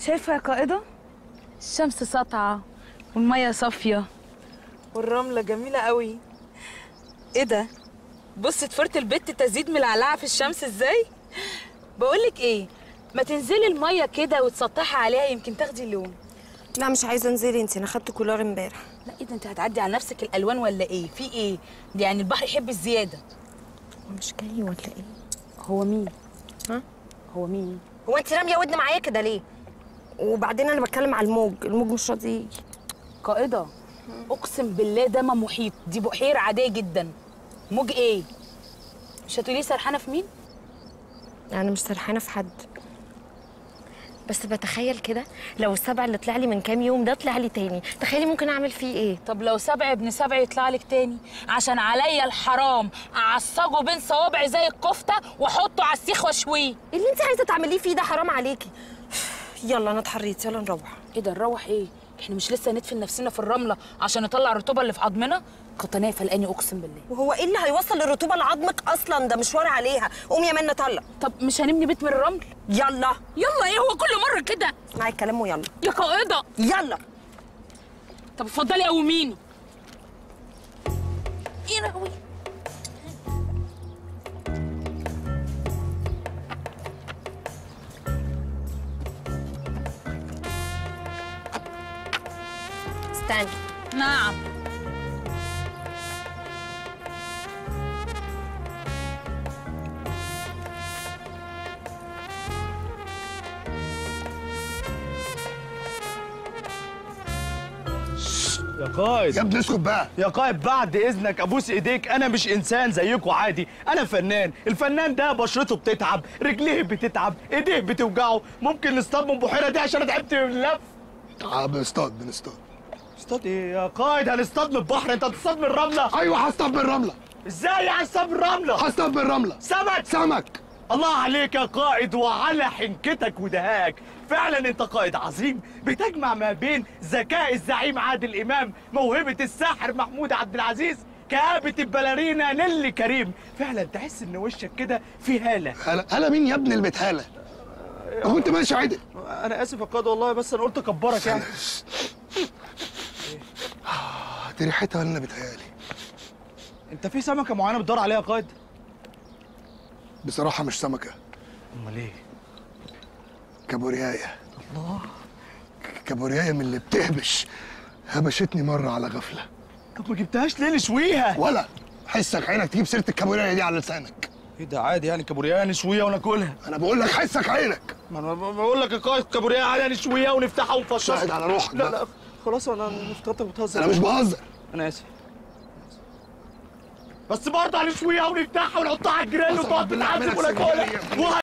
شايفه يا قائده الشمس ساطعه والميه صافيه والرملة جميلة قوي ايه ده بص تفرت البت تزيد من العلاعة في الشمس ازاي بقولك ايه ما تنزلي المية كده وتسطحي عليها يمكن تاخدي اللون لا مش عايزه انزلي انت انا خدت كولار امبارح لا ايه ده انت هتعدي على نفسك الالوان ولا ايه في ايه دي يعني البحر يحب الزيادة مش جاي ولا ايه هو مين ها هو مين هو انت راميه ودن معايا كده ليه وبعدين انا بتكلم على الموج الموج مش راضي يجي قائدة اقسم بالله ده ما محيط دي بحيرة عادية جدا موج ايه مش هتقولي سرحانة في مين انا مش سرحانه في حد بس بتخيل كده لو السبع اللي طلع لي من كام يوم ده طلع لي تاني تخيلي ممكن اعمل فيه ايه طب لو سبع ابن سبع يطلع لك تاني عشان عليا الحرام اعصجه بين صوابعي زي الكفته واحطه على السيخ واشويه إيه اللي انت عايزه تعمليه فيه ده حرام عليكي يلا انا اتحريت يلا نروح ايه ده نروح ايه احنا مش لسه ندفن نفسنا في الرمله عشان نطلع الرطوبه اللي في عظمنا قطنيه فلقاني اقسم بالله وهو ايه اللي هيوصل الرطوبه لعظمك اصلا ده مشوار عليها قومي يا منى طلق طب مش هنبني بيت من الرمل يلا يلا ايه هو كل مره كده اسمعي الكلام ويلا يا قائده يلا طب اتفضلي قوميني ايه لهوي استني نعم يا قائد يا ابني اسكت بقى يا قائد بعد اذنك ابوس ايديك انا مش انسان زيكم عادي انا فنان الفنان ده بشرته بتتعب رجليه بتتعب ايديه بتوجعه ممكن نصطاد من البحيره دي عشان انا تعبت من اللف تعال بنصطاد بنصطاد اصطاد ايه يا قائد هنصطاد من البحر انت هتصطاد من الرمله ايوه هصطاد بالرمله ازاي هتصطاد من الرمله هصطاد بالرمله سمك سمك الله عليك يا قائد وعلى حنكتك ودهاك فعلا انت قائد عظيم بتجمع ما بين ذكاء الزعيم عادل امام موهبه الساحر محمود عبد العزيز كآبة البلارينا نيلي كريم فعلا تحس ان وشك كده في هاله هلا هلا مين يا ابني اللي بتهالة هو انت ماشي عادل انا اسف يا قائد والله بس انا قلت اكبرك يعني دي ريحتها ولا انا بتهيالي انت في سمكه معينه بتدور عليها يا قائد بصراحه مش سمكه امال ايه كابوريايه الله كابوريايه من اللي بتهبش هبشتني مره على غفله طب ما جبتهاش ليه نشويها ولا حسك عينك تجيب سيره الكابوريايه دي على لسانك ايه ده عادي يعني كابوريا نشويها وناكلها انا بقول لك حسك عينك ما انا بقول لك يا قائد كابوريا عادي نشويها ونفتحها ونفصصها شاهد على روحك لا بقى. لا خلاص انا افتكرتك بتهزر انا مش بهزر انا اسف بس برضه هنشويها ونفتحها ونحطها على الجريل قسما وتقعد بالله تتعذب اعملك ولا سجاير. كلها